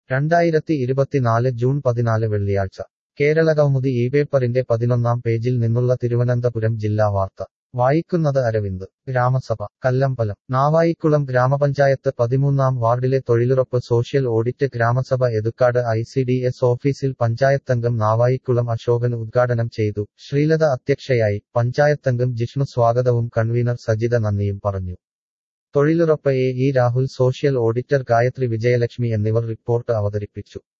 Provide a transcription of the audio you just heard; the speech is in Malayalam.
രണ്ടായിരത്തി ഇരുപത്തിനാല് ജൂൺ പതിനാല് വെള്ളിയാഴ്ച കേരളകൗമുദി ഈ പേപ്പറിന്റെ പതിനൊന്നാം പേജിൽ നിന്നുള്ള തിരുവനന്തപുരം ജില്ലാ വാർത്ത വായിക്കുന്നത് അരവിന്ദ് ഗ്രാമസഭ കല്ലമ്പലം നാവായിക്കുളം ഗ്രാമപഞ്ചായത്ത് പതിമൂന്നാം വാർഡിലെ തൊഴിലുറപ്പ് സോഷ്യൽ ഓഡിറ്റ് ഗ്രാമസഭ Ethukkad I C D S ഓഫീസിൽ പഞ്ചായത്തംഗം നാവായിക്കുളം അശോകൻ ഉദ്ഘാടനം ചെയ്തു ശ്രീലത അധ്യക്ഷയായി പഞ്ചായത്തംഗം ജിഷ്ണു സ്വാഗതവും കൺവീനർ സജിത നന്ദിയും പറഞ്ഞു തൊഴിലുറപ്പ് A E Rahul social auditor Gayathri Vijayalakshmi എന്നിവർ റിപ്പോർട്ട് അവതരിപ്പിച്ചു